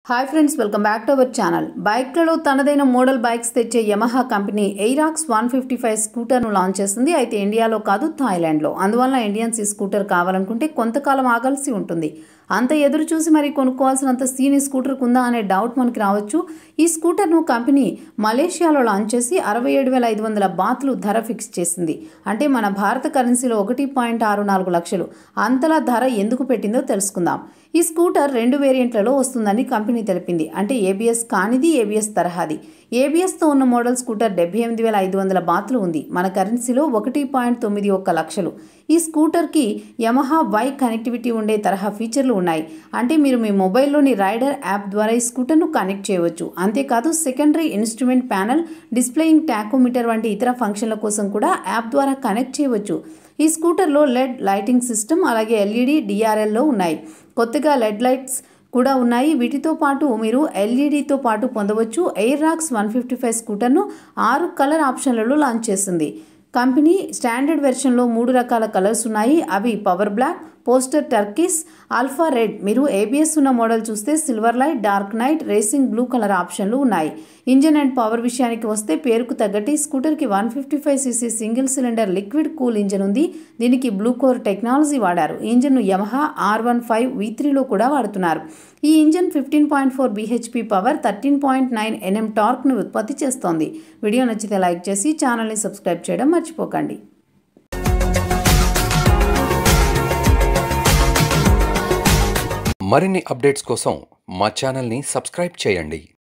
hi friends welcome back to our channel బైక్లలో తనదైన model bikes తెచ్చే Yamaha company Aerox one fifty five స్కూటర్ను launch చేస్తుంది అయితే ఇండియాలో కాదు థాయిలాండ్లో అందువల్ల ఇండియన్స్ ఈ స్కూటర్ కావాలనుకుంటే కొంతకాలం ఆగాల్సి ఉంటుంది అంత ఎదురు చూసి మరి కొనుక్కోవాల్సినంత సీన్ ఈ స్కూటర్కు ఉందా అనే డౌట్ మనకి రావచ్చు ఈ స్కూటర్ను కంపెనీ మలేషియాలో లాంచ్ చేసి అరవై ఏడు వేల ఐదు వందల బాత్లు ధర ఫిక్స్ చేసింది అంటే మన భారత కరెన్సీలో ఒకటి పాయింట్ ఆరు నాలుగు లక్షలు అంతలా ధర ఎందుకు పెట్టిందో తెలుసుకుందాం ఈ స్కూటర్ రెండు వేరియంట్లలో వస్తుందని కంపెనీ తెలిపింది అంటే ఏబిఎస్ కానిది ఏబిఎస్ తరహాది ఏబిఎస్తో ఉన్న మోడల్ స్కూటర్ డెబ్బై ఎనిమిది వేల ఐదు వందల బాతులు ఉంది మన కరెన్సీలో ఒకటి పాయింట్ తొమ్మిది ఒక్క లక్షలు ఈ స్కూటర్కి యమహా వై కనెక్టివిటీ ఉండే తరహా ఫీచర్లు ఉన్నాయి అంటే మీరు మీ మొబైల్లోని రైడర్ యాప్ ద్వారా ఈ స్కూటర్ను కనెక్ట్ చేయవచ్చు అంతేకాదు secondary instrument panel displaying tachometer వంటి ఇతర ఫంక్షన్ల కోసం కూడా యాప్ ద్వారా కనెక్ట్ చేయవచ్చు ఈ స్కూటర్లో లెడ్ లైటింగ్ సిస్టమ్ అలాగే ఎల్ఈడి డిఆర్ఎల్లో ఉన్నాయి కొత్తగా లెడ్ లైట్స్ కూడా ఉన్నాయి వీటితో పాటు మీరు ఎల్ఈడితో పాటు పొందవచ్చు Aerox one fifty five స్కూటర్ను ఆరు కలర్ ఆప్షన్లలో లాంచ్ చేసింది కంపెనీ స్టాండర్డ్ వెర్షన్లో మూడు రకాల కలర్స్ ఉన్నాయి అవి power black poster turquoise alpha red మీరు ఏబిఎస్ ఉన్న మోడల్ చూస్తే silver light dark night racing blue colour ఆప్షన్లు ఉన్నాయి ఇంజన్ అండ్ పవర్ విషయానికి వస్తే పేరుకు తగ్గట్టి స్కూటర్కి one fifty five CC single cylinder liquid cool engine ఉంది దీనికి బ్లూ కోర్ టెక్నాలజీ వాడారు ఈ ఇంజన్ను Yamaha are one five V త్రీలో కూడా వాడుతున్నారు ఈ engine fifteen point four BHP power thirteen point nine Nm టార్క్ను ఉత్పత్తి చేస్తోంది వీడియో నచ్చితే లైక్ చేసి ఛానల్ని సబ్స్క్రైబ్ చేయడం మర్చిపోకండి మరిన్ని అప్డేట్స్ కోసం మా ఛానల్ని సబ్స్క్రైబ్ చేయండి